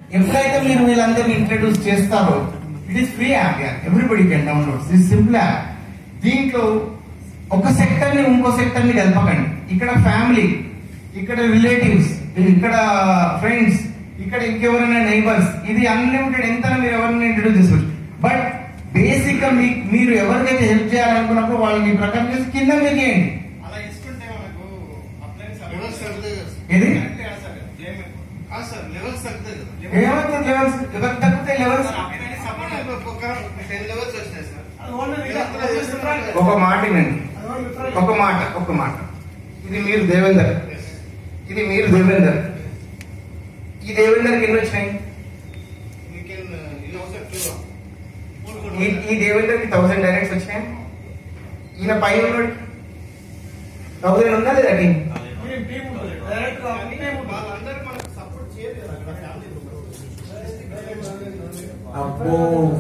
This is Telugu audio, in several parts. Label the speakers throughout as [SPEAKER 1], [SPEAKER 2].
[SPEAKER 1] ఎప్పుడైతే మీరు వీళ్ళందరినీ ఇంట్రడ్యూస్ చేస్తారో it is free app everybody can download this simple app దీంట్లో ఒక సెక్టర్ ని ఇంకో సెక్టర్ ని కలపకండి ఇక్కడ ఫ్యామిలీ ఇక్కడ రిలేటివ్స్ ఇక్కడ ఫ్రెండ్స్ ఇక్కడ ఇంకెవరైనా నైబర్స్ ఇది అన్లిమిటెడ్ ఎంత మీరు ఎవరైనా ఇంట్రడ్యూస్ చేసుకోవచ్చు బట్ బేసిక్ గా మీ- మీరు ఎవరికైతే హెల్ప్ చేయాలనుకున్నప్పుడు వాళ్ళని ఈ ప్రకారం చేసి కింద మీరు చేయండి
[SPEAKER 2] అలా ఇస్తుంటే మనకు అప్లైన్స్
[SPEAKER 3] లెవెల్స్ తగ్గుతాయి కదా సార్.
[SPEAKER 1] ఏది
[SPEAKER 2] కరెక్టే కదా సార్ క్లెయిమ్
[SPEAKER 3] కాదు సార్ లెవెల్స్ తగ్గుతాయి కదా
[SPEAKER 1] ఏమవుతుంది లెవెల్స్ ఎవరు తగ్గుతాయి లెవెల్స్
[SPEAKER 3] సపోర్ట్ ఒక టెన్ లెవెల్స్ వచ్చినాయి సార్
[SPEAKER 2] అది ఓన్లీ వీళ్ళంతా చేస్తున్నారు
[SPEAKER 1] ఒక మాట వినండి ఒక మాట ఒక మాట ఇది మీరు దేవేందర్ ఇది మీరు దేవేందర్ ఈ దేవేందర్కి ఎన్ని వచ్చినాయి
[SPEAKER 3] you can you also clear
[SPEAKER 1] ఈ ఈ దేవేందర్కి థౌసండ్ డైరెక్ట్స్ వచ్చినాయి ఈయన పైన ఉన్నాడు థౌసండ్ ఉందా లేదా టీం
[SPEAKER 2] టీం టీం ఉంటుంది డైరెక్ట్ టీం ఉంటుంది
[SPEAKER 3] వాళ్ళందరూ మనకు సపోర్ట్ చేయరు కదా అక్కడ ఫ్యామిలీ
[SPEAKER 1] అబ్బో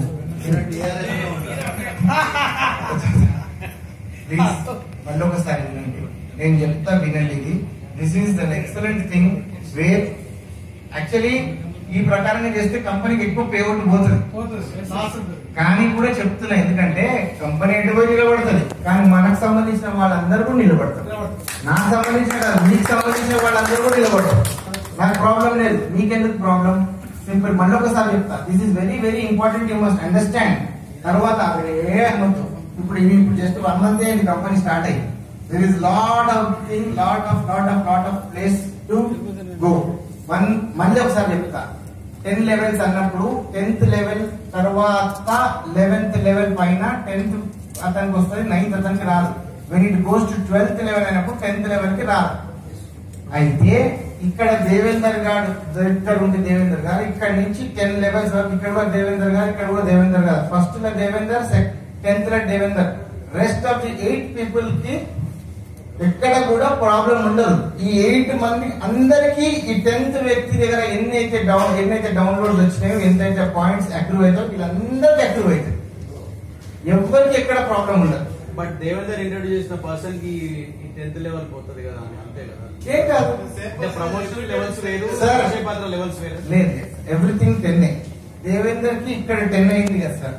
[SPEAKER 1] ప్లీజ్ మళ్ళీ ఒకసారి వినండి నేను చెప్తా వినండి ఇది this is an excellent thing where actually ఈ ప్రకారంగా చేస్తే కంపెనీకి ఎక్కువ పేఅవుట్ పోతుంది
[SPEAKER 2] పోతుంది లాస్ ఉంటుంది
[SPEAKER 1] కానీ కూడా చెప్తున్నా ఎందుకంటే కంపెనీ ఎటు పోయి నిలబడుతుంది కానీ మనకు సంబంధించిన వాళ్ళందరూ కూడా నిలబడతారు నాకు సంబంధించిన కాదు, మీకు సంబంధించిన వాళ్ళందరూ కూడా నిలబడతారు నాకు ప్రాబ్లం లేదు మీకెందుకు ప్రాబ్లం సింపుల్ మళ్ళీ ఒకసారి చెప్తా this is very very important you must understand తర్వాత ఏ అనొద్దు ఇప్పుడు ఇది ఇప్పుడు జస్ట్ వన్ మంత్ అయింది కంపెనీ స్టార్ట్ అయ్యి there is lot of thing lot of lot of lot of place to go one మళ్ళీ ఒకసారి చెప్తా టెన్ లెవెల్స్ అన్నప్పుడు టెన్త్ లెవెల్ తర్వాత లెవెన్త్ లెవెల్ పైన టెన్త్ అతనికి వస్తుంది నైన్త్ అతనికి రాదు when it goes to twelfth level అయినప్పుడు టెన్త్ లెవెల్ కి రాదు అయితే ఇక్కడ దేవేందర్ గారు ఇక్కడ ఉంది దేవేందర్ గారు ఇక్కడ నుంచి టెన్ లెవెల్స్ వరకు ఇక్కడ కూడా దేవేందర్ గారు ఇక్కడ కూడా దేవేందర్ గారు ఫస్ట్ లో దేవేందర్ టెన్త్ లో Devender rest of the eight people కి ఎక్కడ కూడా ప్రాబ్లం ఉండదు ఈ ఎయిట్ మంది అందరికీ ఈ టెన్త్ వ్యక్తి దగ్గర ఎన్ని అయితే డౌన్ ఎన్నైతే డౌన్లోడ్స్ వచ్చినాయో ఎంతైతే పాయింట్స్ అక్రూవ్ అవుతాయో వీళ్ళందరికీ అక్రూవ్ అవుతాయి ఎవరికి ఎక్కడ ప్రాబ్లం ఉండదు
[SPEAKER 4] బట్ దేవేందర్ ఇంట్రడ్యూస్ చేసిన పర్సన్ కి టెన్త్ లెవెల్ పోతుంది కదా అని అంతే కదా
[SPEAKER 1] ఏం కాదు
[SPEAKER 4] అంటే ప్రమోషన్ లెవెల్స్ వేరు
[SPEAKER 1] Sir.
[SPEAKER 4] అక్షయ పాత్ర లెవెల్స్ వేరు
[SPEAKER 1] లేదు ఎవ్రీథింగ్ టెన్ దేవేందర్ కి ఇక్కడ టెన్ అయింది కదా సార్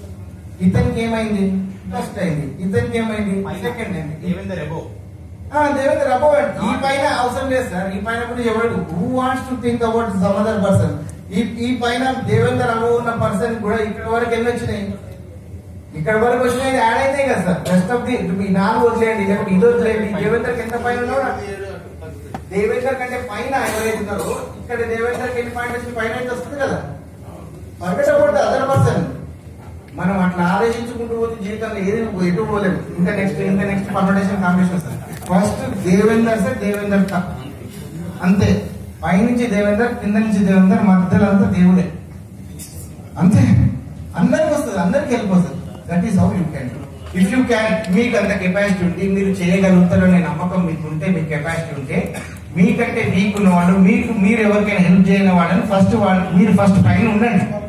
[SPEAKER 1] ఇతనికి ఏమైంది ఫస్ట్ అయింది ఇతనికి ఏమైంది సెకండ్ అయింది
[SPEAKER 4] దేవేందర్ అబో
[SPEAKER 1] ఆ, దేవేందర్ అబౌ ఈ పైన అవసరం లేదు సార్ ఈ పైన కూడా ఎవరు who wants to think about some other person ఈ ఈ పైన దేవేందర్ అబౌ ఉన్న పర్సన్ కూడా ఇక్కడ వరకు ఎన్ని వచ్చినాయి ఇక్కడ వరకు వచ్చినాయి యాడ్ అయినాయి కదా సార్ రెస్ట్ ఆఫ్ ది ఈ నాలుగు వదిలేయండి లేకపోతే ఇది వదిలేయండి దేవేందర్ ఎంత పైన ఉన్నాడు దేవేందర్ కంటే పైన ఎవరైతే ఉన్నారో ఇక్కడ దేవేందర్ ఎన్ని పాయింట్ వచ్చి పైన అయితే వస్తుంది కదా ఫర్గెట్ అబౌట్ అదర్ పర్సన్ మనం అట్లా ఆలోచించుకుంటూ పోతే జీవితంలో ఏది ఎటు పోలేము ఇంకా నెక్స్ట్ ఇంకా next permutation competition sir first Devender sir Devender కా అంతే పైనుంచి దేవేందర్ కింద నుంచి దేవేందర్ మధ్యలో అంతా దేవుడే అంతే అందరికి వస్తుంది అందరికి హెల్ప్ వస్తుంది that is how you can if you can మీకు అంత కెపాసిటీ ఉండి మీరు చేయగలుగుతారనే నమ్మకం మీకు ఉంటే మీకు కెపాసిటీ ఉంటే మీకంటే వీక్ ఉన్న వాళ్ళు మీకు మీరు ఎవరికైనా హెల్ప్ చేయని వాళ్ళని ఫస్ట్ వాళ్ళు మీరు ఫస్ట్ పైన ఉండండి